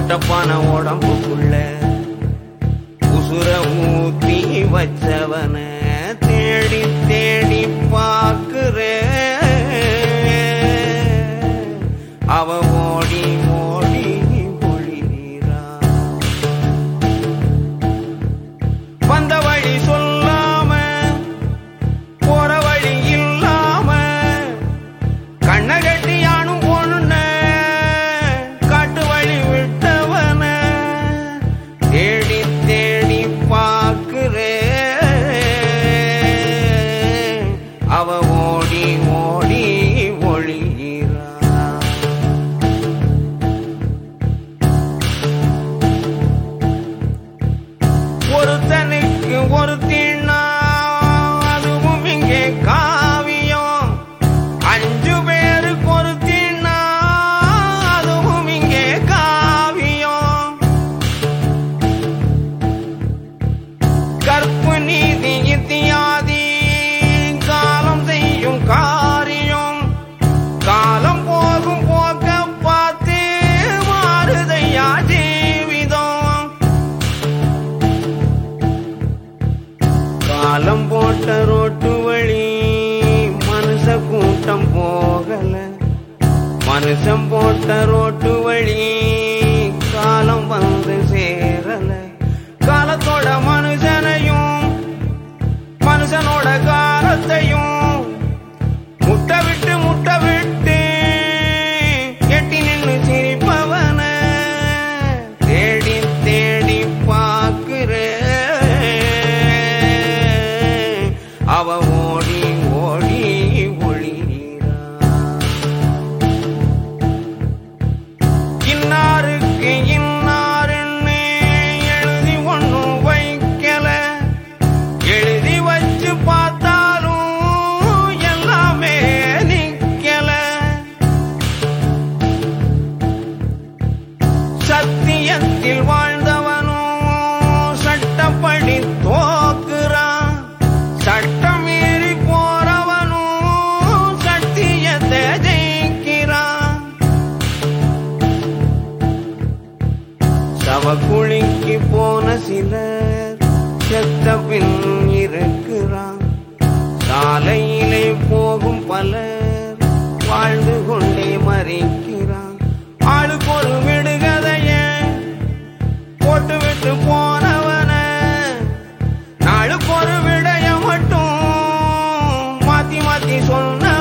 ஒட்டப்பான உடம்புக்குள்ள உசுர ஊத்தி வச்சவன தேடி தேடி பார்க்கிறேன் அவ ஓடி ஓடி ஒளிரா வந்த வழி சொல்லாம போற வழி இல்லாம கண்ண கட்டி யானும் பொண்ண காட்டு வழி விட்டவன தேடி தேடி பார்க்கிறேன் அவ ஓடி ஓடி ஒளிகிறா ஒருத்தனுக்கு ஒரு தீண்ணா அதுவும் இங்கே காவியம் அஞ்சு பேருக்கு ஒரு தீண்ணா அதுவும் இங்கே காவியம் கற்பு நீதி இத்தியாதி காலம் செய்யும் காரியம் காலம் போகும் போக்க பார்த்து மாறுதையா ஜீவிதம் காலம் போட்ட ரோட்டு வழி மனுஷ கூட்டம் போகல மனுஷன் போட்ட ரோட்டு வழி காலம் வந்து சேரல காலத்தோட மனுஷனையும் மனுஷனோட காலத்தையும் முட்டை விட்டு முட்டை விட்டு எட்டி நின்னு சிரிப்பவன தேடி தேடி பார்க்கிறேன் அவ ஓடி ஓடி ஒளிரா இன்னாருக்கு இன்னாருன்னு எழுதி ஒண்ணும் வைக்கல எழுதி வச்சு பார்த்தாலும் எல்லாமே நிக்கல சத்தியத்தில் வாழ்ந்தவனும் சட்டப்படி தோக்குறான் சட்டம் மீறி போறவனும் சத்தியத்தை ஜெயிக்கிறான் சவக்குழிக்கு போன சிலர் செத்த பின் இருக்கிறான் சாலையிலே போகும் பலர் வாழ்ந்து கொண்டே மறிக்கிறான் ஆளுக்கு ஒரு விடுகதைய போட்டு விட்டு போனவன நாளுக்கு ஒரு விடைய மட்டும் மாத்தி மாத்தி சொன்ன